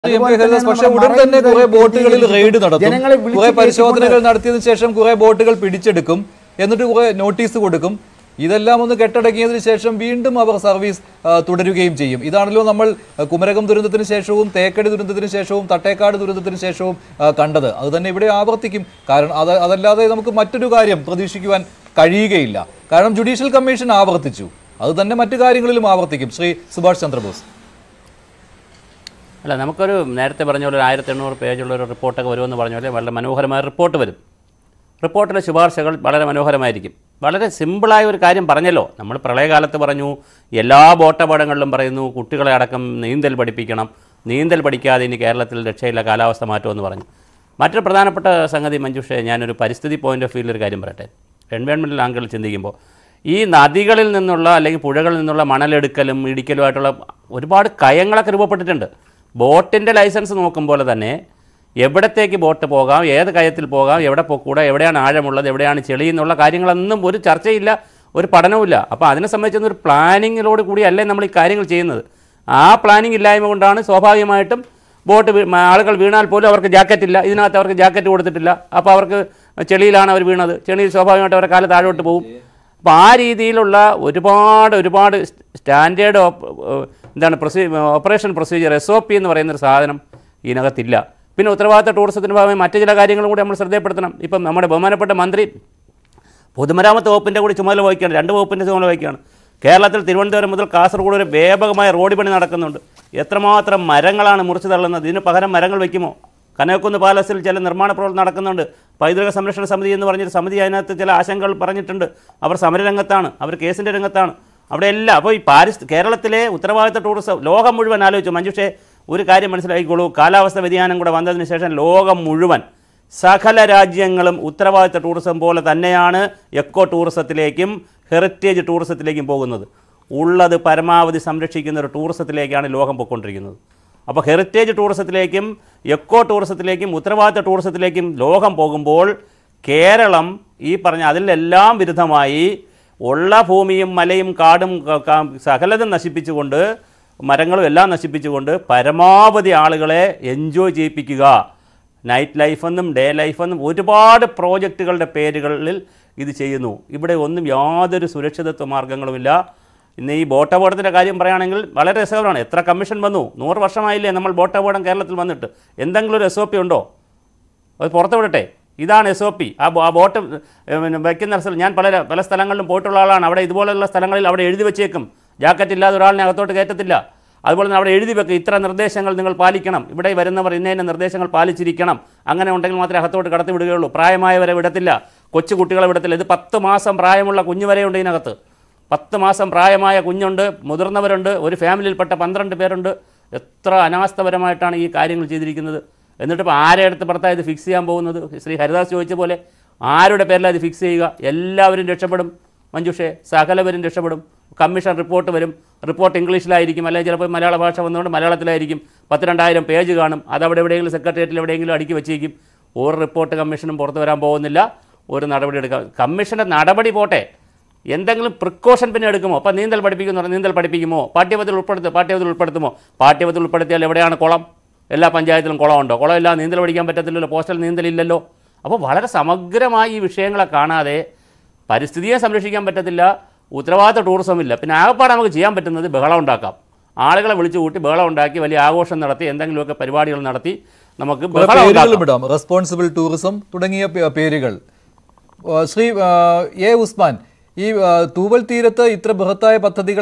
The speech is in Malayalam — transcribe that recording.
എം അതുപോലെ കെ ഹരിദാസ് തന്നെയാണ് പക്ഷേ നമ്മുടെ ഉടൻ തന്നെ മറൈൻ കുറെ ഡ്രൈവ് ബോട്ടുകളിൽ രീതിയിൽ റെയ്ഡ് നടത്തും ജനങ്ങളെ വിളിച്ച് കുറെ പരിശോധനകൾ കയറ്റിക്കൊണ്ട് നടത്തിയതിനു ശേഷം കുറെ ബോട്ടുകൾ പിടിച്ചെടുക്കും എന്നിട്ട് കുറെ നോട്ടീസ് കൊടുക്കും ഇതെല്ലാം ഒന്ന് കെട്ടടങ്ങിയതിനു ശേഷം വീണ്ടും അവർ സർവീസ് ആ, തുടരുകയും ചെയ്യും ഇതാണല്ലോ നമ്മൾ ആ, കുമരകം ദുരന്തത്തിന് ശേഷവും തേക്കടി ദുരന്തത്തിന് ശേഷവും തട്ടേക്കാട് ദുരന്തത്തിന് ശേഷവും ആ, കണ്ടത് അത് തന്നെ ഇവിടെ ആവർത്തിക്കും കാരണം അത് അതല്ലാതെ നമുക്ക് മറ്റൊരു കാര്യം പ്രതീക്ഷിക്കുവാൻ കഴിയുകയില്ല കാരണം ജുഡീഷ്യൽ കമ്മീഷൻ ആവർത്തിച്ചു അത് തന്നെ മറ്റു കാര്യങ്ങളിലും ആവർത്തിക്കും ശ്രീ സുഭാഷ് ചന്ദ്രബോസ് അല്ല നമുക്കൊരു നേരത്തെ പറഞ്ഞ പോലെ ഒരു ആയിരത്തി എണ്ണൂറ് പേജുള്ള ഒരു റിപ്പോർട്ടൊക്കെ വരുമെന്ന് പറഞ്ഞ പോലെ വളരെ മനോഹരമായ റിപ്പോർട്ട് വരും റിപ്പോർട്ടിലെ ശുപാർശകൾ വളരെ മനോഹരമായിരിക്കും വളരെ സിമ്പിളായ ഒരു കാര്യം പറഞ്ഞല്ലോ നമ്മൾ പ്രളയകാലത്ത് പറഞ്ഞു എല്ലാ ബോട്ടപടങ്ങളിലും പറയുന്നു കുട്ടികളെ അടക്കം നീന്തൽ പഠിപ്പിക്കണം നീന്തൽ പഠിക്കാതെ ഇനി കേരളത്തിൽ രക്ഷയില്ല കാലാവസ്ഥ മാറ്റുമെന്ന് പറഞ്ഞു മറ്റൊരു പ്രധാനപ്പെട്ട സംഗതി മഞ്ജുഷേ ഞാനൊരു പരിസ്ഥിതി പോയിന്റ് ഓഫ് വ്യൂവിൽ ഒരു കാര്യം പറയട്ടെ എൻവയോൺമെൻറ്റൽ ആംഗിൾ ചിന്തിക്കുമ്പോൾ ഈ നദികളിൽ നിന്നുള്ള അല്ലെങ്കിൽ പുഴകളിൽ നിന്നുള്ള മണലെടുക്കലും ഇടിക്കലുമായിട്ടുള്ള ഒരുപാട് കയങ്ങളൊക്കെ രൂപപ്പെട്ടിട്ടുണ്ട് ബോട്ടിൻ്റെ ലൈസൻസ് നോക്കുമ്പോൾ തന്നെ എവിടത്തേക്ക് ബോട്ട് പോകാം ഏത് കയത്തിൽ പോകാം എവിടെ പോക്കൂടാ എവിടെയാണ് ആഴമുള്ളത് എവിടെയാണ് ചെളി എന്നുള്ള കാര്യങ്ങളൊന്നും ഒരു ചർച്ചയില്ല ഒരു പഠനവുമില്ല അപ്പോൾ അതിനെ സംബന്ധിച്ചൊന്നും ഒരു പ്ലാനിങ്ങിലോട് കൂടിയല്ലേ നമ്മൾ ഈ കാര്യങ്ങൾ ചെയ്യുന്നത് ആ പ്ലാനിങ് ഇല്ലായ്മ കൊണ്ടാണ് സ്വാഭാവികമായിട്ടും ബോട്ട് വീ- മ- ആളുകൾ വീണാൽ പോലും അവർക്ക് ജാക്കറ്റ് ഇല്ല ഇതിനകത്ത് അവർക്ക് ജാക്കറ്റ് കൊടുത്തിട്ടില്ല അപ്പോൾ അവർക്ക് ചെളിയിലാണ് അവർ വീണത് ചെളിയിൽ സ്വാഭാവികമായിട്ട് അവരുടെ കാല് താഴോട്ട് പോകും അപ്പോൾ ആ രീതിയിലുള്ള ഒരുപാട് ഒരുപാട് സ്റ്റാൻഡേർഡ് എന്താണ് പ്രൊസീ operation procedure S O P എന്ന് പറയുന്ന ഒരു സാധനം ഇതിനകത്തില്ല പിന്നെ ഉത്തരവാദിത്ത ടൂറിസത്തിൻ്റെ ഭാഗമായി മറ്റു ചില കാര്യങ്ങളും കൂടി നമ്മൾ ശ്രദ്ധയപ്പെടുത്തണം ഇപ്പം നമ്മുടെ ബഹുമാനപ്പെട്ട മന്ത്രി പൊതുമരാമത്ത് വകുപ്പിൻ്റെ കൂടി ചുമതല വഹിക്കുകയാണ് രണ്ട് വകുപ്പിൻ്റെ ചുമതല വഹിക്കുകയാണ് കേരളത്തിൽ തിരുവനന്തപുരം മുതൽ കാസർഗോഡ് വരെ വ്യാപകമായ റോഡ് പണി നടക്കുന്നുണ്ട് എത്രമാത്രം മരങ്ങളാണ് മുറിച്ചു തള്ളുന്നത് ഇതിന് പകരം മരങ്ങൾ വയ്ക്കുമോ കനകക്കുന്ന് പാലസിൽ ചില നിർമ്മാണ പ്രവർത്തനം നടക്കുന്നുണ്ട് പൈതൃക സംരക്ഷണ സമിതി എന്ന് പറഞ്ഞൊരു സമിതി അതിനകത്ത് ചില ആശങ്കകൾ പറഞ്ഞിട്ടുണ്ട് അവർ സമരരംഗത്താണ് അവർ കേസിൻ്റെ രംഗത്താണ് അവിടെ എല്ലാം അപ്പോൾ ഈ പാരിസ് കേരളത്തിലെ ഉത്തരവാദിത്ത ടൂറിസം ലോകം മുഴുവൻ ആലോചിച്ചു മഞ്ജുഷേ ഒരു കാര്യം മനസ്സിലാക്കിക്കോളൂ കാലാവസ്ഥ വ്യതിയാനം കൂടെ വന്നതിന് ശേഷം ലോകം മുഴുവൻ സകല രാജ്യങ്ങളും ഉത്തരവാദിത്ത ടൂറിസം പോലെ തന്നെയാണ് എക്കോ ടൂറിസത്തിലേക്കും ഹെറിറ്റേജ് ടൂറിസത്തിലേക്കും പോകുന്നത് ഉള്ളത് പരമാവധി സംരക്ഷിക്കുന്ന ഒരു ടൂറിസത്തിലേക്കാണ് ലോകം പോയിക്കൊണ്ടിരിക്കുന്നത് അപ്പോൾ ഹെറിറ്റേജ് ടൂറിസത്തിലേക്കും എക്കോ ടൂറിസത്തിലേക്കും ഉത്തരവാദിത്ത ടൂറിസത്തിലേക്കും ലോകം പോകുമ്പോൾ കേരളം ഈ പറഞ്ഞ അതിലെല്ലാം വിരുദ്ധമായി ഉള്ള ഭൂമിയും മലയും കാടും ക- ക- സകലതും നശിപ്പിച്ചുകൊണ്ട് മരങ്ങളും എല്ലാം നശിപ്പിച്ചുകൊണ്ട് പരമാവധി ആളുകളെ എൻജോയ് ചെയ്യിപ്പിക്കുക നൈറ്റ് ലൈഫെന്നും ഡേ ലൈഫെന്നും ഒരുപാട് പ്രോജക്റ്റുകളുടെ പേരുകളിൽ ഇത് ചെയ്യുന്നു ഇവിടെ ഒന്നും യാതൊരു സുരക്ഷിതത്വ മാർഗങ്ങളുമില്ല ഇന്ന് ഈ ബോട്ട് അപകടത്തിൻ്റെ കാര്യം പറയുകയാണെങ്കിൽ വളരെ രസകരമാണ് എത്ര കമ്മീഷൻ വന്നു നൂറ് വർഷമായില്ലേ നമ്മൾ ബോട്ട് അപകടം കേരളത്തിൽ വന്നിട്ട് എന്തെങ്കിലും ഒരു എസ് ഒ പി ഉണ്ടോ അത് പുറത്ത് വിടട്ടെ ഇതാണ് എസ് ഒ പി ആ ബോ- ആ ബോട്ട് ഏ, പിന്നെ വയ്ക്കുന്ന സ്ഥലം ഞാൻ പല പല സ്ഥലങ്ങളിലും പോയിട്ടുള്ള ആളാണ് അവിടെ ഇതുപോലെയുള്ള സ്ഥലങ്ങളിൽ അവിടെ എഴുതി വെച്ചേക്കും ജാക്കറ്റ് ഇല്ലാതെ ഒരാളിനെ അകത്തോട്ട് കയറ്റത്തില്ല അതുപോലെ തന്നെ അവിടെ എഴുതി വെക്കും ഇത്ര നിർദ്ദേശങ്ങൾ നിങ്ങൾ പാലിക്കണം ഇവിടെ വരുന്നവർ ഇന്ന ഇന്ന നിർദ്ദേശങ്ങൾ പാലിച്ചിരിക്കണം അങ്ങനെ ഉണ്ടെങ്കിൽ മാത്രമേ അകത്തോട്ട് കടത്തി വിടുകയുള്ളൂ പ്രായമായവരെ വിടത്തില്ല കൊച്ചു കുട്ടികളെ വിടത്തില്ല ഇത് പത്ത് മാസം പ്രായമുള്ള കുഞ്ഞു വരെയുണ്ട് ഇതിനകത്ത് പത്ത് മാസം പ്രായമായ കുഞ്ഞുണ്ട് മുതിർന്നവരുണ്ട് ഒരു ഫാമിലിയിൽപ്പെട്ട പന്ത്രണ്ട് പേരുണ്ട് എത്ര അനാസ്ഥപരമായിട്ടാണ് ഈ കാര്യങ്ങൾ ചെയ്തിരിക്കുന്നത് എന്നിട്ട് ഇപ്പോൾ ആരെ അടുത്ത് പുറത്താണ് ഇത് ഫിക്സ് ചെയ്യാൻ പോകുന്നത് ശ്രീ ഹരിദാസ് ചോദിച്ച പോലെ ആരുടെ പേരിലാണ് ഇത് ഫിക്സ് ചെയ്യുക എല്ലാവരും രക്ഷപ്പെടും മഞ്ജുഷേ സകലവരും രക്ഷപ്പെടും കമ്മീഷൻ റിപ്പോർട്ട് വരും റിപ്പോർട്ട് ഇംഗ്ലീഷിലായിരിക്കും അല്ലെങ്കിൽ ചിലപ്പോൾ മലയാള ഭാഷ വന്നുകൊണ്ട് മലയാളത്തിലായിരിക്കും പത്ത് രണ്ടായിരം പേജ് കാണും അതവിടെ എവിടെയെങ്കിലും സെക്രട്ടേറിയറ്റിൽ എവിടെയെങ്കിലും അടുക്കി വെച്ചേക്കും ഒരു റിപ്പോർട്ട് കമ്മീഷനും പുറത്ത് വരാൻ പോകുന്നില്ല ഒരു നടപടി എടുക്കാം കമ്മീഷൻ്റെ നടപടി പോട്ടെ എന്തെങ്കിലും പ്രിക്കോഷൻ പിന്നെ എടുക്കുമോ അപ്പം നീന്തൽ പഠിപ്പിക്കുന്നു പറഞ്ഞാൽ നീന്തൽ പഠിപ്പിക്കുമോ പാഠ്യപത്തിൽ ഉൾപ്പെടുത്തുമോ പാഠ്യപത്തിൽ ഉൾപ്പെടുത്തുമോ പാഠ്യപത്തിൽ ഉൾപ്പെടുത്തിയാൽ എവിടെയാണ് കുളം എല്ലാ പഞ്ചായത്തിലും കുളമുണ്ടോ കുളമില്ല നീന്തൽ പഠിക്കാൻ പറ്റത്തില്ലല്ലോ പോസ്റ്റൽ നീന്തലില്ലല്ലോ അപ്പോൾ വളരെ സമഗ്രമായി ഈ വിഷയങ്ങളെ കാണാതെ പരിസ്ഥിതിയെ സംരക്ഷിക്കാൻ പറ്റത്തില്ല ഉത്തരവാദിത്ത ടൂറിസം ഇല്ല പിന്നെ ആകപ്പാടെ നമുക്ക് ചെയ്യാൻ പറ്റുന്നത് ബഹളം ഉണ്ടാക്കാം ആളുകളെ വിളിച്ചു കൂട്ടി ബഹളം ഉണ്ടാക്കി വലിയ ആഘോഷം നടത്തി എന്തെങ്കിലുമൊക്കെ പരിപാടികൾ നടത്തി നമുക്ക് കുറെ ബഹളം പേരുകളും ഉണ്ടാക്കാം ഇടാം റെസ്പോൺസിബിൾ ടൂറിസം തുടങ്ങിയ പേ- പേരുകൾ ആ, ശ്രീ ആ, എ ഉസ്മാൻ ഈ ആ, തൂവൽ തീരത്ത് ഇത്ര ബൃഹത്തായ പദ്ധതികൾ